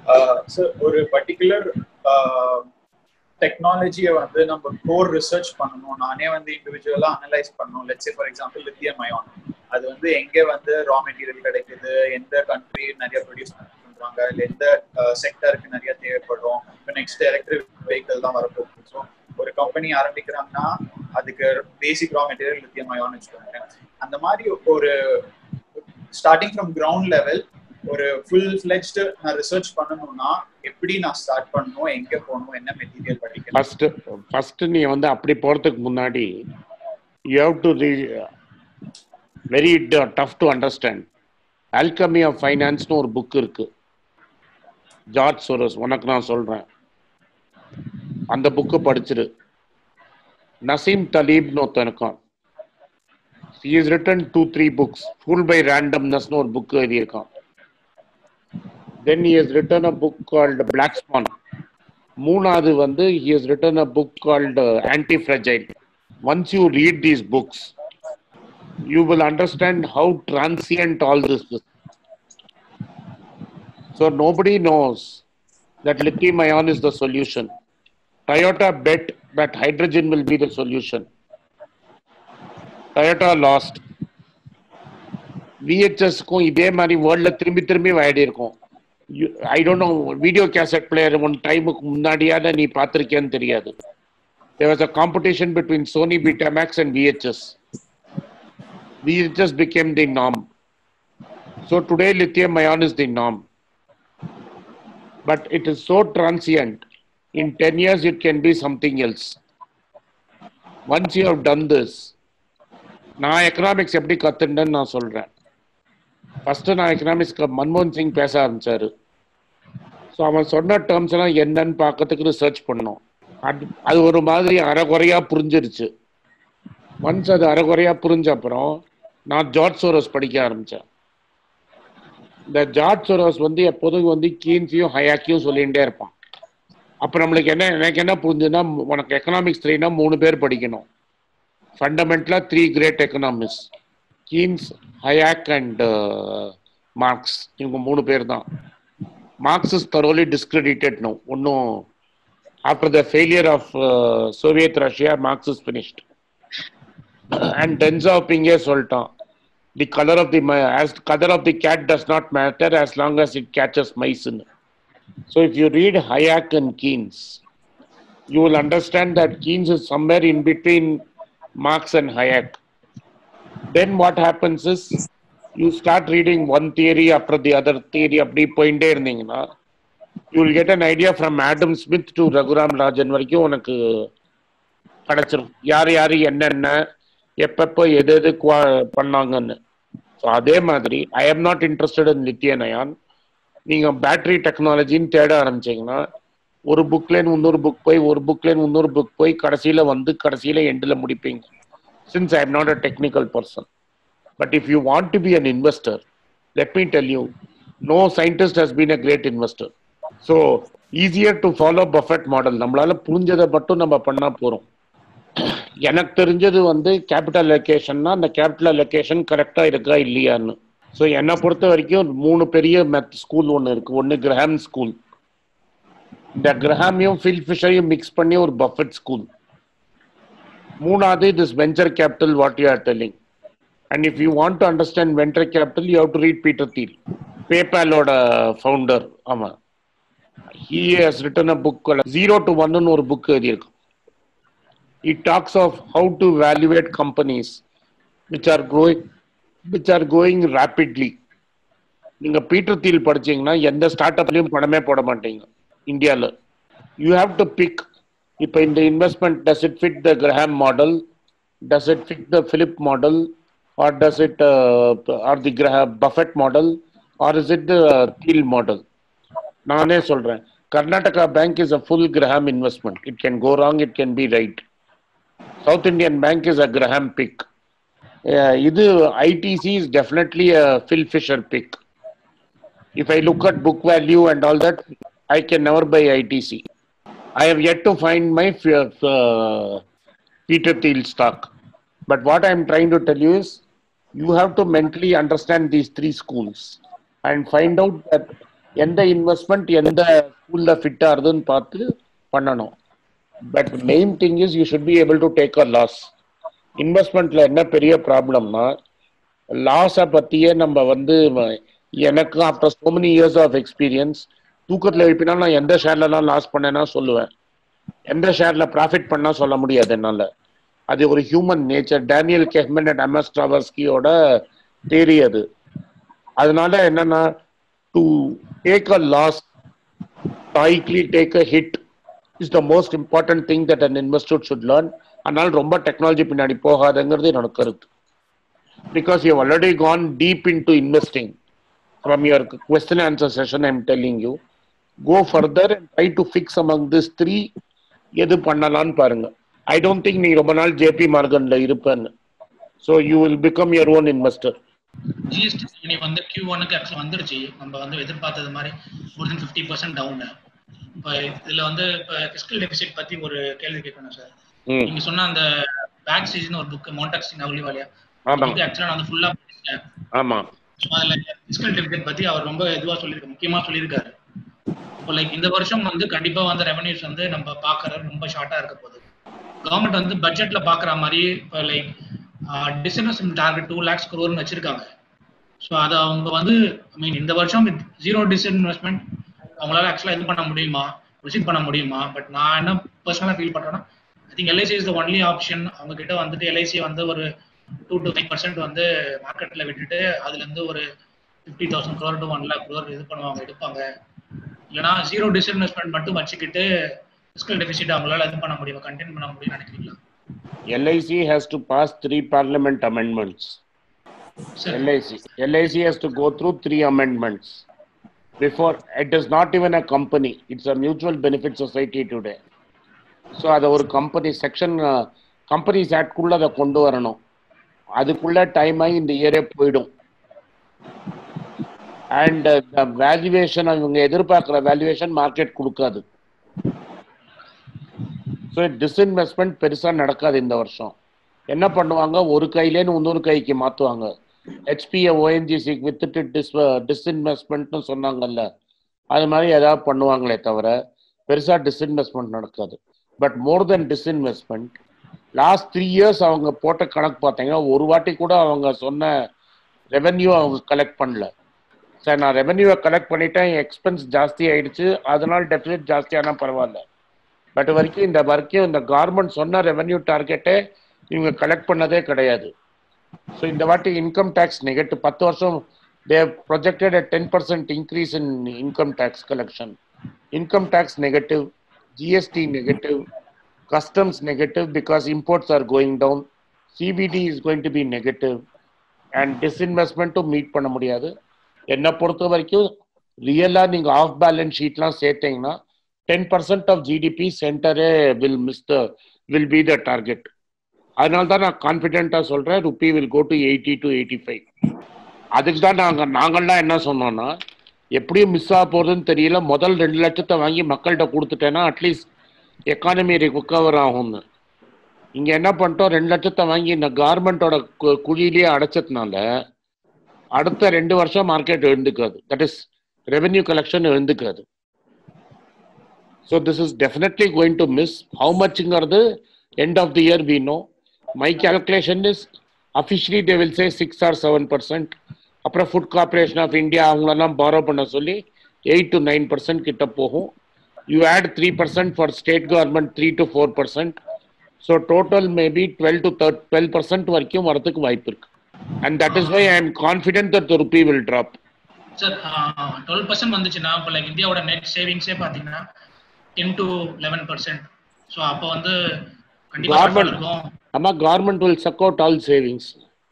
So ஒரு particular டெக்னாலஜியை வந்து நம்ம கோர் ரிசர்ச் பண்ணணும் நானே வந்து இண்டிவிஜுவலா அனலைஸ் பண்ணணும் let's for example lithium ion அது வந்து எங்க வந்து ரா மெட்டீரியல் கிடைக்குது எந்த கண்ட்ரி நிறைய ப்ரொடியூஸ் பண்றாங்க இல்லை எந்த செக்டருக்கு நிறைய தேவைப்படும் இப்போ நெக்ஸ்ட் எலக்ட்ரிக் வெஹிக்கிள் தான் வரப்போகுது ஸோ ஒரு கம்பெனி ஆரம்பிக்கிறாங்கன்னா அதுக்கு basic raw material lithium ion வச்சுக்கோங்க அந்த மாதிரி ஒரு ஸ்டார்டிங் ஃப்ரம் கிரவுண்ட் லெவல் ஒரு ஃபுல் ஃபிளெஜ்டு நான் ரிசர்ச் பண்ணணும்னா எப்படி நான் ஸ்டார்ட் பண்ணணும் எங்க போகணும் என்ன மெட்டீரியல் படிக்கணும் ஃபர்ஸ்ட் ஃபர்ஸ்ட் நீ வந்து அப்படி போறதுக்கு முன்னாடி you have to very tough to understand alchemy of ஃபைனான்ஸ்னு ஒரு புக் இருக்கு ஜார்ஜ் சோரஸ் உனக்கு நான் சொல்றேன் அந்த புக்கு படிச்சிரு நசீம் தலீப்னு ஒருத்தன் இருக்கான் he has written two three books fool by randomnessனு ஒரு புக் எழுதியிருக்கான் then he has written a book called black swan மூணாவது வந்து he has written a book called uh, anti-fragile once you read these books you will understand how transient all this is so nobody knows that lithium ion is the solution toyota bet that hydrogen will be the solution toyota lost விஹெச்எஸ்க்கும் இதே மாதிரி வேர்ல்ட்ல திரும்பி திரும்பி ஆயிடி இருக்கும் I don't know video cassette player one டைமுக்கு முன்னாடியால நீ பார்த்திருக்கியான்னு தெரியாது there was a competition between Sony Betamax and VHS. VHS became the norm. So today lithium ion is the norm. But it is so transient. In 10 years, it can be something else. Once you have done this, நான் economics எப்படி கத்துட்டேன்னு நான் சொல்றேன் first நான் எக்கனாமிக்ஸ்க்கு மன்மோகன் சிங் பேச ஆரம்பிச்சாரு so அவன் சொன்ன டேர்ம்ஸ் எல்லாம் என்னன்னு பார்க்கறதுக்கு ரிசர்ச் பண்ணோம் அது அது ஒரு மாதிரி அறகுறையா புரிஞ்சிருச்சு ஒன்ஸ் அது அறகுறையா புரிஞ்ச அப்புறம் நான் ஜார்ஜ் சோரோஸ் படிக்க ஆரம்பிச்சேன் இந்த ஜார்ஜ் சோரோஸ் வந்து எப்போதும் வந்து கீன்ஸையும் ஹயாக்கியும் சொல்லிகிட்டே இருப்பான் அப்போ நம்மளுக்கு என்ன எனக்கு என்ன புரிஞ்சுன்னா உனக்கு எக்கனாமிக்ஸ் த்ரீனா மூணு பேர் படிக்கணும் ஃபண்டமெண்டலாக three great economics Keynes Hayek and Marx இவங்க மூணு பேர் தான் Marx is thoroughly discredited no ஒன்றும் after the failure of Soviet Russia Marx is finished and டென்சாப்பிங்கே சொல்லிட்டான் the colour of the as colour of the cat does not matter as long as it catches மைஸ்ன்னு so if you read Hayek and Keynes you will understand that Keynes is somewhere in between Marx and Hayek then what happens is you start reading one theory after the other theory அப்படி போயிட்டே இருந்தீங்கன்னா you will get an idea from Adam Smith to Raghuram Rajan வரைக்கும் உனக்கு கிடைச்சிரும் யார் யார் என்னென்ன எப்பப்போ எது எது குவா- பண்ணாங்கன்னு ஸோ அதே மாதிரி I am not interested in lithium ion நீங்க பேட்டரி டெக்னாலஜின்னு தேட ஆரம்பிச்சீங்கன்னா ஒரு புக்லேருந்து இன்னொரு புக் போய் ஒரு புக்லேருந்து இன்னொரு புக் போய் கடைசியில வந்து கடைசியில எண்டில் முடிப்பீங்க since I am not a technical person. But if you want to be an investor, let me tell you, no scientist has been a great investor. So easier to follow Buffett model. நம்மளால புரிஞ்சதை மட்டும் நம்ம பண்ணா போறோம் எனக்கு தெரிஞ்சது வந்து capital லொகேஷன்னா அந்த capital location கரெக்டா இருக்கா இல்லையான்னு ஸோ என்னை பொறுத்த வரைக்கும் மூணு பெரிய மெத் ஸ்கூல் ஒன்று இருக்கு ஒன்று கிரஹாம் ஸ்கூல் இந்த கிரஹாமையும் ஃபில் ஃபிஷரையும் மிக்ஸ் பண்ணி ஒரு பஃபெட் ஸ்கூல் மூணாவது this venture capital what you are telling and if you want to understand venture capital you have to read Peter Thiel பேபாலோட ஃபவுண்டர் ஆமாம் he has written a book zero to ஒன்னு ஒரு book எழுதியிருக்கான் it talks of how to valuate companies which are growing which are going rapidly நீங்கள் Peter Thiel படிச்சீங்கன்னா எந்த start அப்லையும் பணமே போட மாட்டீங்க இந்தியாவில் யூ ஹாவ் டு பிக் இப்போ இந்த investment does it fit the Graham model does it fit the Philip model or does it or the Graham Buffett model or is it the Thiel model நானே சொல்றேன் Karnataka Bank is a full Graham investment it can go wrong it can be right South Indian Bank is a Graham pick இது ITC is definitely a Phil Fisher pick if I look at book value and all that I can never buy ITC I have yet to find my uh, Peter Thiel stock. But what I'm trying to tell you is you have to mentally understand these three schools and find out that எந்த investment எந்த ஸ்கூல்ல fit ஆகுதுன்னு பார்த்து பண்ணணும் but main thing is you should be able to take a loss இன்வெஸ்ட்மெண்ட்ல என்ன பெரிய ப்ராப்ளம்னா லாஸை பத்தியே நம்ம வந்து ம- எனக்கு after so many years of experience தூக்கத்தில் எழுப்பினா நான் எந்த ஷேர்லலாம் லாஸ் பண்ணேன்னா சொல்லுவேன் எந்த ஷேர்ல ப்ராஃபிட் பண்ணா சொல்ல முடியாது என்னால அது ஒரு human nature Daniel Kahneman and Amos ட்ராவர்ஸ்கியோட தேரி அது அதனால என்னன்னா to take a loss quickly take a hit is the most important thing that an investor should learn அதனால ரொம்ப டெக்னாலஜி பின்னாடி போகாதுங்கிறது என்னோட கருத்து because you already gone deep in to investing from your question answer session I'm telling you go further and try to fix among this three எது பண்ணலாம்னு பாருங்க I don't think நீ ரொம்ப நாள் ஜேபி மார்கன்ல இருப்பேன்னு so you will become your own investor GST revenue வந்து Q ஒனுக்கு ஆக்சுவலாக வந்துருச்சு நம்ம வந்து எதிர்பார்த்தது மாதிரி more than fifty percent down இப்போ இதுல வந்து இப்போ ஃபிஸ்கல் டெபிசிட் பத்தி ஒரு கேள்வி கேட்கணும் சார் ம் நீங்க சொன்ன அந்த பேக் சீசன் ஒரு புக் மோண்டாக்ஸின் அவுலிவாலியா ஆமாம் இது ஆக்சுவலாக நான் வந்து ஃபுல்லா படிச்சேன் ஆமாம் ஸோ அதில் ஃபிஸ்கல் டெபிசிட் பத்தி அவர் ரொம்ப இதுவா சொல்லியிருக்காரு முக்கியமா சொல்லியிருக்காரு இப்போ லைக் இந்த வருஷம் வந்து கண்டிப்பா வந்து ரெவன்யூஸ் வந்து நம்ம பார்க்கறது ரொம்ப ஷார்ட்டா இருக்க போகுது கவர்மெண்ட் வந்து பட்ஜெட்ல பாக்குற மாதிரி இப்போ like disinvestment target two lakhs குரோர்னு வச்சிருக்காங்க ஸோ அதை அவங்க வந்து ஐ மீன் இந்த வருஷம் ஜீரோ டிஸ்இன்வெஸ்ட்மெண்ட் அவங்களால ஆக்சுவலாக இது பண்ண முடியுமா ரிசீவ் பண்ண முடியுமா பட் நான் என்ன பர்சனலாக ஃபீல் பண்ணுறேன்னா I think LIC is the only option அவங்க கிட்ட வந்துட்டு எல்ஐசி வந்து ஒரு டூ டு ஃபைவ் பர்சன்ட் வந்து மார்க்கெட்டில் விட்டுட்டு அதுலேருந்து ஒரு fifty thousand crore to one lakh crore இது பண்ணுவாங்க எடுப்பாங்க இல்லைனா ஜீரோ டிஸ்இன்வெஸ்ட்மெண்ட் மட்டும் வச்சுக்கிட்டு ஃபிஸ்கல் டெபிசிட் அவங்களால இது பண்ண முடியுமா கண்டெயின் பண்ண முடியும்னு நினைக்கிறீங்களா LIC has to pass three parliament amendments. Sir LIC. LIC has to go through three amendments. Before, it is not even a company, it's a mutual benefit society today. So அதை ஒரு company section companies ஆக்ட்குள்ள அதை கொண்டு வரணும் அதுக்குள்ள time ஆகி இந்த இயரே போயிடும் and valuation இவங்க எதிர்பார்க்குற வேல்யூவேஷன் மார்க்கெட் கொடுக்காது ஸோ டிஸ்இன்வெஸ்ட்மெண்ட் பெருசாக நடக்காது இந்த வருஷம் என்ன பண்ணுவாங்க ஒரு கையிலேன்னு இன்னொரு கைக்கு மாற்றுவாங்க ஹெச்பியை ஓஎன்ஜிசிக்கு வித்துட்டு டிஸ் டிஸ்இன்வெஸ்ட்மெண்ட்னு சொன்னாங்கல்ல அது மாதிரி ஏதாவது பண்ணுவாங்களே தவிர பெருசாக டிஸ்இன்வெஸ்ட்மெண்ட் நடக்காது but more than disinvestment last three years அவங்க போட்ட கணக்கு பார்த்தீங்கன்னா ஒரு வாட்டி கூட அவங்க சொன்ன ரெவென்யூ அவங்க கலெக்ட் பண்ணல சார் நான் ரெவென்யூவை கலெக்ட் பண்ணிட்டேன் எக்ஸ்பென்ஸ் ஜாஸ்தி ஆயிடுச்சு அதனால டெபிசிட் ஜாஸ்தியானா பரவாயில்ல பட் வரைக்கும் இந்த வரைக்கும் இந்த கவர்மெண்ட் சொன்ன ரெவென்யூ டார்கெட்டே இவங்க கலெக்ட் பண்ணதே கிடையாது ஸோ இந்த வாட்டி இன்கம் டேக்ஸ் நெகட்டிவ் பத்து வருஷம் they projected a ten percent increase in income tax collection income tax negative GST negative customs negative because imports are going down CBDT is going to be negative and டிஸ்இன்வெஸ்ட்மெண்ட்டும் meet பண்ண முடியாது என்னை பொறுத்த வரைக்கும் ரியலாக நீங்கள் ஆஃப் பேலன்ஸ் ஷீட்லாம் சேர்த்தீங்கன்னா டென் பர்சன்ட் ஆஃப் ஜிடிபி சென்டரே will miss the will be the target அதனால தான் நான் கான்ஃபிடென்ட்டாக சொல்கிறேன் rupee will go to eighty to eighty five அதுக்கு தான் நாங்கள் நாங்கள்லாம் என்ன சொன்னோம்னா எப்படியும் மிஸ் ஆக போகிறதுன்னு தெரியல முதல் ரெண்டு லட்சத்தை வாங்கி மக்கள்கிட்ட கொடுத்துட்டேன்னா அட்லீஸ்ட் எக்கானமி ரிகவர் ஆகும்னு இங்கே என்ன பண்ணிட்டோம் ரெண்டு லட்சத்தை வாங்கி இந்த கார்மெண்ட்டோட குழியிலேயே அடைச்சதுனால அடுத்த ரெண்டு வருஷம் மார்க்கெட் எழுந்துக்காது தட் இஸ் ரெவென்யூ கலெக்ஷன் எழுந்துக்காது so this is definitely going to miss how மச்ங்கிறது end of the year we know my calculation is officially they will say six or seven percent அப்புறம் ஃபுட் கார்பரேஷன் ஆஃப் இந்தியா அவங்களெல்லாம் borrow பண்ண சொல்லி eight to nine percent கிட்ட போகும் you add three percent for state government three to four percent so total maybe twelve to third twelve percent வரைக்கும் வரதுக்கு வாய்ப்பு இருக்கு and that is why I am confident that rupee will drop sir twelve percent வந்துச்சுன்னா இப்போ like இந்தியாவோட net சேவிங்ஸே பார்த்தீங்கன்னா ten to eleven percent so அப்போ வந்து கண்டிப்பாக Government. இருக்கும் Amma government will suck out all savings.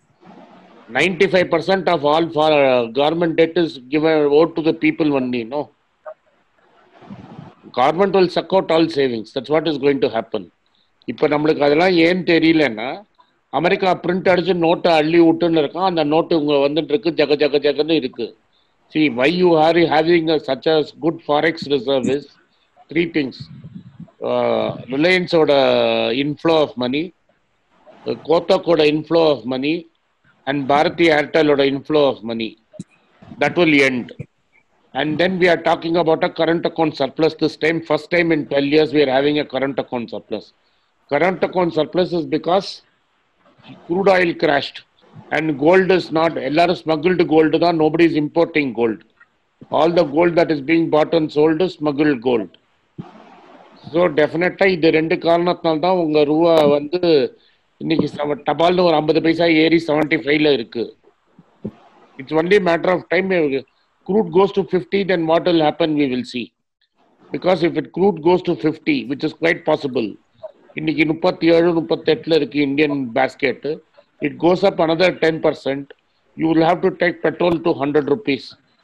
95% of all for uh, government debt is given out to the people only, no? Government will suck out all savings. That's what is going to happen. இப்போ நம்மளுக்கு அதெல்லாம் ஏன் தெரியலன்னா America print அடிச்சு நோட்டை அள்ளி விட்டுன்னு இருக்கான் அந்த நோட்டு உங்க வந்துட்டு இருக்கு ஜக ஜக ஜகன்னு இருக்கு see why you are having such a good forex reserve is three things ரிலையன்ஸோட இன்ஃப்ளோ ஆஃப் மணி கோத்தக்கோட inflow of money and Bharti ஏர்டெலோட inflow of money that will end And then we are talking about a current account surplus this time. First time in 12 years, we are having a current account surplus. Current account surplus is because crude oil crashed and gold is not, எல்லாரும் smuggled gold தான், nobody is importing gold. All the gold that is being bought and sold is smuggled gold. So டெஃபினட்டாக இது ரெண்டு காரணத்தினால தான் உங்கள் ரூபா வந்து இன்னைக்கு செவ- டபால்னு ஒரு ஐம்பது பைசா ஏறி செவன்ட்டி ஃபைவ்ல இருக்கு it's only matter of time crude goes to 50 then what will happen we will see because if it crude goes to 50 which is quite possible இன்னைக்கு முப்பத்தி ஏழு முப்பத்தெட்டுல இருக்கு Indian basket it goes up another ten percent you will have to take petrol to hundred rupees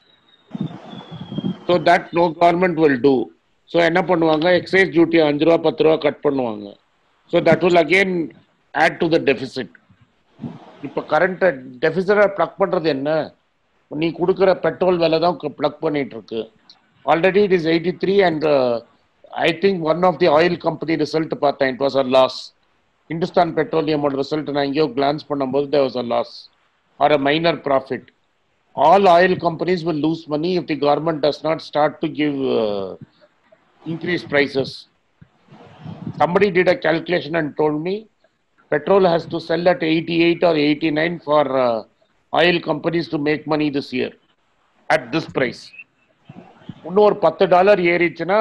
so that no government will do so என்ன பண்ணுவாங்க excise duty அஞ்சு ரூபா பத்து ரூபா கட் பண்ணுவாங்க so that will again add to the deficit இப்போ current டெபிசிட்டை plug பண்ணுறது என்ன நீ கொடுக்குற பெட்ரோல் விலை தான் ப்ளக் பண்ணிட்டு இருக்கு already it is eighty three and I think one of the oil company result பார்த்தேன் it was a loss Hindustan பெட்ரோலியமோட ரிசல்ட் நான் எங்கேயோ கிளான்ஸ் பண்ணும்போது there was a loss or a minor profit all oil companies will lose money if the government does not start to give uh, increased prices somebody did a calculation and told me petrol has to sell at 88 or 89 for uh, oil companies to make money this year at this price இன்னும் ஒரு பத்து dollar ஏறிச்சுன்னா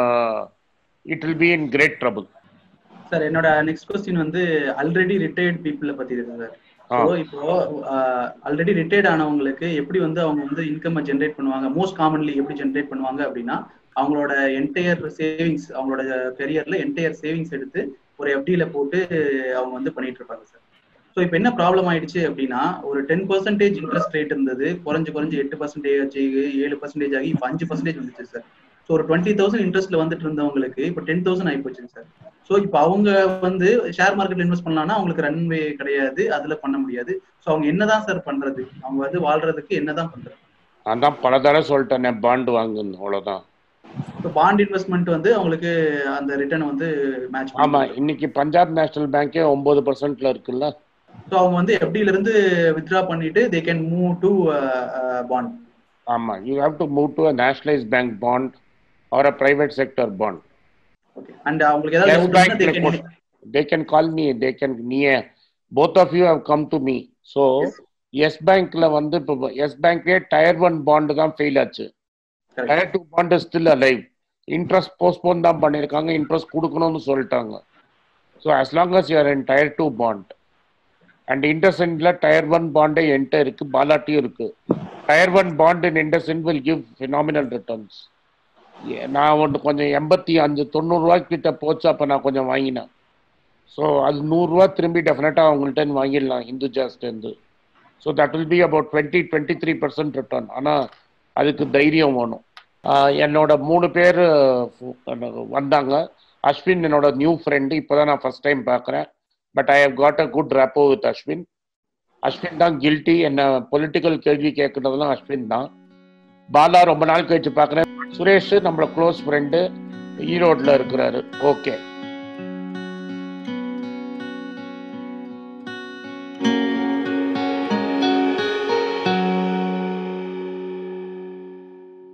it will be in great trouble sir என்னோட next question வந்து already retired பீப்புளை பத்தி இருக்கு sir ஆ. ஸோ இப்போ ஆல்ரெடி ரிட்டையர்ட் ஆனவங்களுக்கு எப்படி வந்து அவங்க வந்து இன்கம் ஜென்ரேட் பண்ணுவாங்க மோஸ்ட் காமன்லி எப்படி ஜென்ரேட் பண்ணுவாங்க அப்படின்னா அவங்களோட என்டையர் சேவிங்ஸ் அவங்களோட கெரியர்ல என்டையர் சேவிங்ஸ் எடுத்து ஒரு எஃப்டியில போட்டு அவங்க வந்து பண்ணிட்டு இருப்பாங்க சார் ஸோ இப்போ என்ன ப்ராப்ளம் ஆயிடுச்சு அப்படின்னா ஒரு டென் பர்சன்டேஜ் இன்ட்ரெஸ்ட் ரேட் இருந்தது குறைஞ்சு குறைஞ்சு எட்டு பர்சன்டேஜ் ஏழு பர்சன்டேஜ் ஆகி இப்போ அஞ்சு பர்சன்டேஜ் வந்துச்சு சார் ஸோ ஒரு டுவெண்ட்டி தௌசண்ட் இன்ட்ரெஸ்ட்ல வந்துட்டு இருந்தவங்களுக்கு இப்போ டென் தௌசண்ட் ஆகி போச்சுங்க சார் ஸோ இப்போ அவங்க வந்து ஷேர் மார்க்கெட்ல இன்வெஸ்ட் பண்ணலாம்னா அவங்களுக்கு ரன்வே கிடையாது அதுல பண்ண முடியாது ஸோ அவங்க என்னதான் சார் பண்றது அவங்க வந்து வாழ்றதுக்கு என்னதான் பண்றது நான் தான் பல தடவை சொல்லிட்டேனே பாண்டு வாங்குன்னு அவ்வளோதான் இப்போ பாண்ட் இன்வெஸ்ட்மெண்ட் வந்து அவங்களுக்கு அந்த ரிட்டர்ன் வந்து மேட்ச் ஆமா இன்னைக்கு பஞ்சாப் நேஷனல் பேங்கே ஒன்பது பர்சன்ட்ல இருக்குல்ல ஸோ அவங்க வந்து எஃப்டில இருந்து வித்ரா பண்ணிட்டு they can move to bond ஆமா you have to move to a nationalise bank bond or a private sector bond okay and அவங்களுக்கு ஏதாவது எஸ் doubt இருந்தா they பேங்க்ல can- they can call me they can நீயே both of you have come to me so Yes பேங்க்ல வந்து இப்போ Yes பேங்க்லேயே டயர் ஒன் பாண்டு தான் ஃபெயில் ஆச்சு Correct. Tier two bond still alive interest postpone தான் பண்ணியிருக்காங்க இன்ட்ரெஸ்ட் கொடுக்கணும்னு சொல்லிட்டாங்க so as long as you're in tier two bond and இண்டஸ்இன்ல டயர் ஒன் பாண்டே என்கிட்ட இருக்கு பாலாட்டியும் இருக்கு tier one bond in IndusInd will give phenomenal returns நான் ஒன்று கொஞ்சம் எண்பத்தி அஞ்சு தொண்ணூறுரூவாய்க்கு கிட்ட போச்சு அப்போ நான் கொஞ்சம் வாங்கினேன் ஸோ அது நூறுரூவா திரும்பி டெஃபினட்டாக அவங்கள்ட்ட வாங்கிடலாம் ஹிந்து ஜாஸ்டேருந்து so that will be about twenty twenty three percent return ஆனால் அதுக்கு தைரியம் வேணும் ஆஹ் என்னோட மூணு பேர் வந்தாங்க அஸ்வின் என்னோட நியூ ஃப்ரெண்டு இப்போ தான் நான் ஃபர்ஸ்ட் டைம் பார்க்குறேன் but I have got a good rapport with Ashwin Ashwin தான் கில்ட்டி என்ன பொலிட்டிக்கல் கேள்வி கேட்கறதுலாம் அஸ்வின் தான் பாலா ரொம்ப நாள் கழிச்சு பார்க்குறேன் சுரேஷ் நம்மளோட க்ளோஸ் ஃப்ரெண்டு ஈரோட்டில் இருக்கிறாரு ஓகே